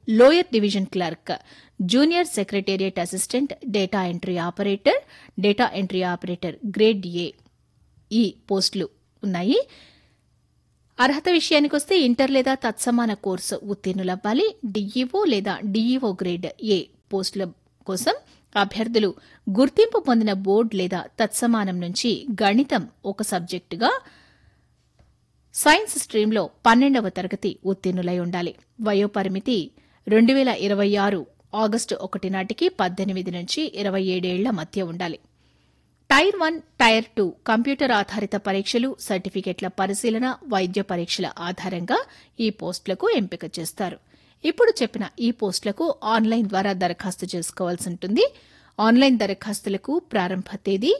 Lower division clerk junior secretariat assistant data entry operator data entry operator grade A ఈ పోస్టులు ఉన్నాయి అర్హత విషయానికి వస్తే ఇంటర్ లేదా తత్సమాన కోర్సు ఉత్తీర్ణులవ్వాలి డీఈఓ లేదా డీఈఓ గ్రేడ్ ఏ పోస్టుల కోసం అభ్యర్థులు గుర్తింపు పొందిన బోర్డు లేదా తత్సమానం నుంచి గణితం ఒక సబ్జెక్టుగా సైన్స్ స్ట్రీమ్లో పన్నెండవ తరగతి ఉత్తీర్ణులై ఉండాలి వయోపరిమితి రెండు వేల ఇరవై ఆరు ఆగస్టు ఒకటి నాటికి పద్దెనిమిది నుంచి ఇరవై ఏడేళ్ల మధ్య ఉండాలి tier one tier two computer ఆధారిత పరీక్షలు సర్టిఫికెట్ల పరిశీలన వైద్య పరీక్షల ఆధారంగా ఈ పోస్టులకు ఎంపిక చేస్తారు ఇప్పుడు చెప్పిన ఈ పోస్టులకు ఆన్లైన్ ద్వారా దరఖాస్తు చేసుకోవాల్సి ఉంటుంది ఆన్లైన్ దరఖాస్తులకు ప్రారంభ తేదీ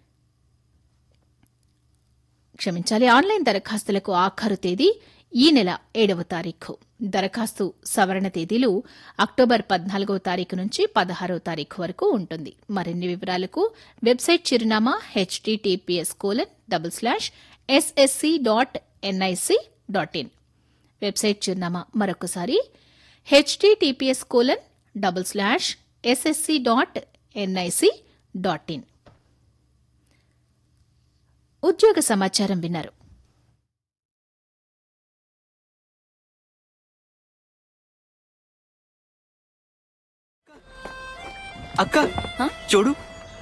క్షమించాలి ఆన్లైన్ దరఖాస్తులకు ఆఖరు తేదీ ఈ నెల ఏడవ తారీఖు దరఖాస్తు సవరణ తేదీలు అక్టోబర్ పద్నాలుగవ తారీఖు నుంచి పదహారవ తారీఖు వరకు ఉంటుంది మరిన్ని వివరాలకు వెబ్సైట్ చిరునామా HTTPS colon double slash SSC dot NIC dot in website చిరునామా మరొకసారి HTTPS colon double slash SSC dot NIC dot in ఉద్యోగ సమాచారం విన్నారు అక్క చూడు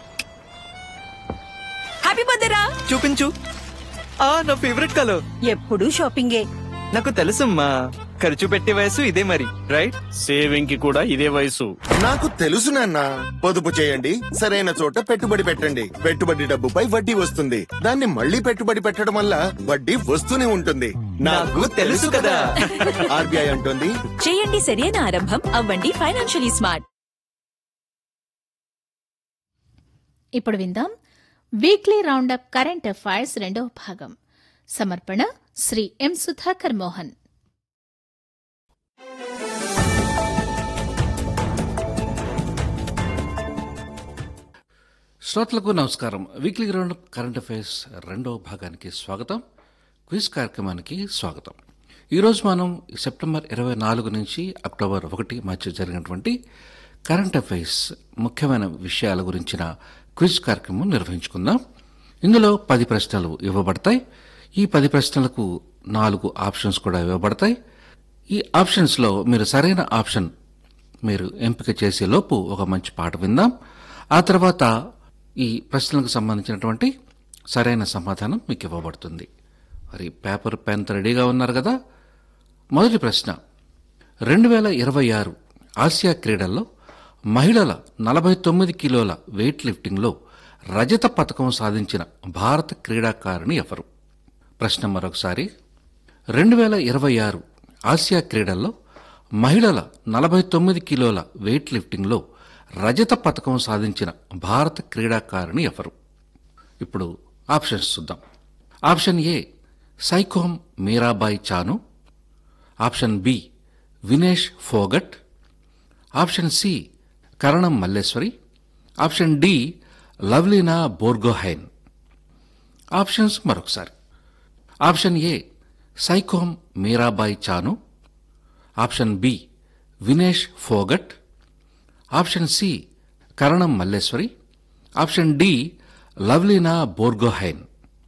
హ్యాపీ బర్త్డే రా చూపించు ఆ నా ఫేవరెట్ కలర్ ఎప్పుడు షాపింగే నాకు తెలుసమ్మా ఖర్చు పెట్టే వయసు ఇదే మరి రైట్ సేవింగ్ కి కూడా ఇదే వయసు నాకు తెలుసు నాన్న పొదుపు చేయండి సరైన చోట పెట్టుబడి పెట్టండి పెట్టుబడి డబ్బుపై వడ్డీ వస్తుంది దాన్ని మళ్ళీ పెట్టుబడి పెట్టడం వల్ల వడ్డీ వస్తూనే ఉంటుంది నాకు తెలుసు కదా. ఆర్బీఐ అంటుంది చేయండి సరైన ఆరంభం అవ్వండి ఫైనాన్షియలీ స్మార్ట్ ఇప్పుడు విందాం వీక్లీ రౌండప్ కరెంట్ అఫైర్స్ రెండవ భాగం సమర్పణ శ్రీ ఎం సుధాకర్ మోహన్ శ్రోతలకు నమస్కారం వీక్లీ గ్రౌండ్ కరెంట్ అఫైర్స్ రెండవ భాగానికి స్వాగతం క్విజ్ కార్యక్రమానికి స్వాగతం ఈరోజు మనం సెప్టెంబర్ ఇరవై నాలుగు నుంచి అక్టోబర్ ఒకటి మధ్య జరిగినటువంటి కరెంట్ అఫైర్స్ ముఖ్యమైన విషయాల గురించిన క్విజ్ కార్యక్రమం నిర్వహించుకుందాం ఇందులో పది ప్రశ్నలు ఇవ్వబడతాయి ఈ పది ప్రశ్నలకు నాలుగు ఆప్షన్స్ కూడా ఇవ్వబడతాయి ఈ ఆప్షన్స్లో మీరు సరైన ఆప్షన్ మీరు ఎంపిక చేసే లోపు ఒక మంచి పాట విందాం ఆ తర్వాత ఈ ప్రశ్నలకు సంబంధించినటువంటి సరైన సమాధానం మీకు ఇవ్వబడుతుంది మరి పేపర్ పెన్ రెడీగా ఉన్నారు కదా మొదటి ప్రశ్న రెండు వేల ఇరవై ఆరు ఆసియా క్రీడల్లో మహిళల నలభై తొమ్మిది కిలోల వెయిట్ లిఫ్టింగ్లో రజత పథకం సాధించిన భారత క్రీడాకారిణి ఎవరు ప్రశ్న మరొకసారి రెండు వేల ఇరవై ఆరు ఆసియా క్రీడల్లో మహిళల నలభై తొమ్మిది కిలోల వెయిట్ లిఫ్టింగ్లో రజత పథకం సాధించిన భారత క్రీడాకారిణి ఎవరు ఇప్పుడు ఆప్షన్స్ చూద్దాం option A Saikhom Mirabai Chanu option B Vinesh Phogat option C Karnam Malleswari option D Lovlina Borgohain options మరొకసారి option A Saikhom Mirabai Chanu option B Vinesh Phogat option C Karnam Malleswari option D Lovlina Borgohain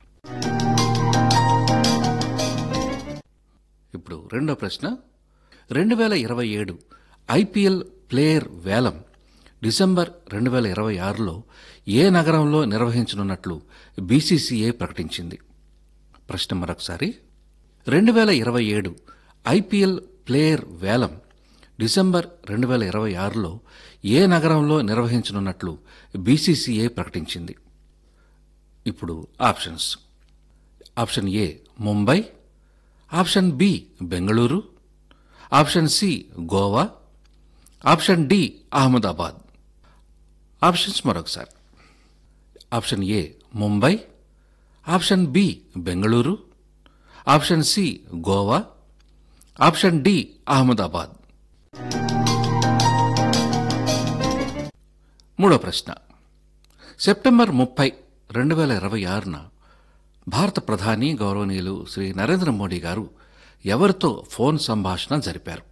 ఇప్పుడు రెండో ప్రశ్న రెండు వేల ఇరవై ఏడు ఐపీఎల్ ప్లేయర్ వేలం డిసెంబర్ రెండు వేల ఇరవై ఆరులో ఏ నగరంలో నిర్వహించనున్నట్లు బీసీసీఏ ప్రకటించింది ప్రశ్న మరొకసారి రెండు వేల ఇరవై ఏడు ఐపీఎల్ ప్లేయర్ వేలం డిసెంబర్ రెండు వేల ఇరవై ఆరులో ఏ నగరంలో నిర్వహించనున్నట్లు బీసీసీఏ ప్రకటించింది ఇప్పుడు options option A Mumbai option B Bengaluru option C Goa option D Ahmedabad options మరొకసారి option A Mumbai option B Bengaluru option C Goa option D Ahmedabad మూడో ప్రశ్న సెప్టెంబర్ ముప్పై రెండు వేల ఇరవై ఆరున భారత ప్రధాని గౌరవనీయులు శ్రీ నరేంద్ర మోడీ గారు ఎవరితో ఫోన్ సంభాషణ జరిపారు